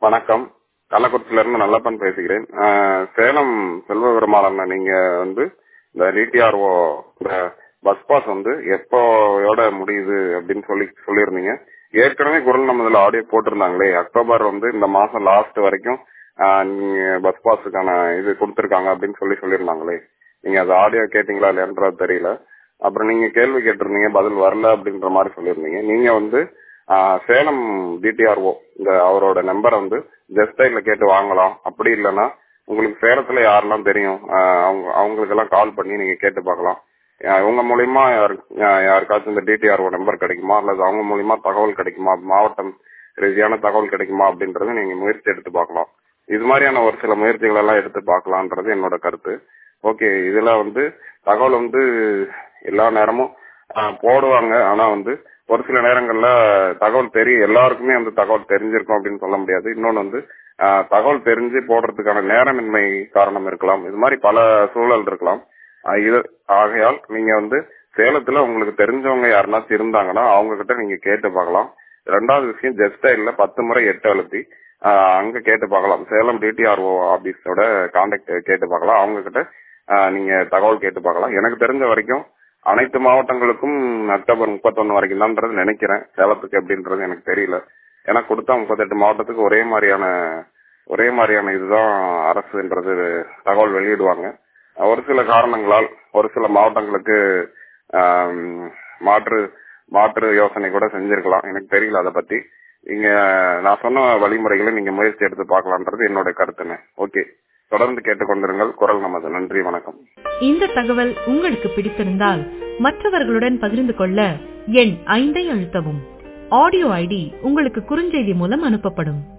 வணக்கம் கள்ளக்குறிச்சியில இருந்து நல்லப்பன் பேசுகிறேன் ஆஹ் சேலம் செல்வ பெருமாள் நீங்க வந்து இந்த டிடிஆர்ஓ இந்த பஸ் பாஸ் வந்து எப்போயோட முடியுது அப்படின்னு சொல்லி சொல்லியிருந்தீங்க ஏற்கனவே குரல் நம்மதுல ஆடியோ போட்டிருந்தாங்களே அக்டோபர் வந்து இந்த மாசம் லாஸ்ட் வரைக்கும் ஆஹ் நீங்க பஸ் பாஸுக்கான இது கொடுத்துருக்காங்க அப்படின்னு சொல்லி சொல்லியிருந்தாங்களே நீங்க அது ஆடியோ கேட்டீங்களா இல்லையான்றது தெரியல அப்புறம் நீங்க கேள்வி கேட்டிருந்தீங்க பதில் வரல அப்படின்ற மாதிரி சொல்லியிருந்தீங்க நீங்க வந்து ஆஹ் சேலம் டிடிஆர்ஓ இந்த அவரோட நம்பரை வந்து ஜெஸ்டைல கேட்டு வாங்கலாம் அப்படி இல்லைன்னா உங்களுக்கு சேலத்துல யாரெல்லாம் தெரியும் ஆஹ் அவங்க அவங்களுக்கு எல்லாம் கால் பண்ணி நீங்க கேட்டு பார்க்கலாம் ஆஹ் உங்க மூலியமா யாரு ஆஹ் யாருக்காச்சும் இந்த டிடிஆர்ஓ நம்பர் கிடைக்குமா அல்லது அவங்க மூலியமா தகவல் கிடைக்குமா மாவட்டம் ரீதியான தகவல் கிடைக்குமா அப்படின்றத நீங்க முயற்சி எடுத்து பார்க்கலாம் இது மாதிரியான ஒரு சில முயற்சிகள் எல்லாம் எடுத்து பார்க்கலான்றது என்னோட கருத்து ஓகே இதுல வந்து தகவல் வந்து எல்லா நேரமும் ஆஹ் போடுவாங்க ஆனா வந்து ஒரு சில நேரங்கள்ல தகவல் தெரியும் எல்லாருக்குமே வந்து தகவல் தெரிஞ்சிருக்கும் அப்படின்னு சொல்ல முடியாது இன்னொன்னு வந்து ஆஹ் தகவல் தெரிஞ்சு போடுறதுக்கான நேரமின்மை காரணம் இருக்கலாம் இது மாதிரி பல சூழல் இருக்கலாம் ஆஹ் இது ஆகையால் நீங்க வந்து சேலத்துல உங்களுக்கு தெரிஞ்சவங்க யாருனாச்சும் இருந்தாங்கன்னா அவங்க கிட்ட நீங்க கேட்டு பார்க்கலாம் ரெண்டாவது விஷயம் ஜெஸ்டைல்ல பத்து முறை எட்டு அழுத்தி ஆஹ் அங்க கேட்டு பார்க்கலாம் சேலம் டிடிஆர்ஓ ஆபீஸோட கான்டாக்ட் கேட்டு பார்க்கலாம் அவங்க கிட்ட ஆஹ் நீங்க தகவல் கேட்டு பார்க்கலாம் எனக்கு தெரிஞ்ச வரைக்கும் அனைத்து மாவட்டங்களுக்கும் அக்டோபர் முப்பத்தொன்னு வரைக்கும் தான்ன்றது நினைக்கிறேன் சேலத்துக்கு எப்படின்றது எனக்கு தெரியல ஏன்னா கொடுத்தா முப்பத்தெட்டு மாவட்டத்துக்கு ஒரே மாதிரியான ஒரே மாதிரியான இதுதான் அரசுன்றது தகவல் வெளியிடுவாங்க ஒரு சில காரணங்களால் ஒரு சில மாவட்டங்களுக்கு ஆம், மாற்று மாற்று யோசனை கூட செஞ்சிருக்கலாம் எனக்கு தெரியல அதை பத்தி நீங்க நான் சொன்ன வழிமுறைகளை நீங்க முயற்சி எடுத்து பார்க்கலான்றது என்னோட கருத்துன்னு ஓகே தொடர்ந்து கேட்டுக்கொண்டிருங்கள் குரல் நமது நன்றி வணக்கம் இந்த தகவல் உங்களுக்கு பிடித்திருந்தால் மற்றவர்களுடன் பகிர்ந்து கொள்ள எண் ஐந்தை அழுத்தவும் ஆடியோ ஐடி உங்களுக்கு குறுஞ்செய்தி மூலம் அனுப்பப்படும்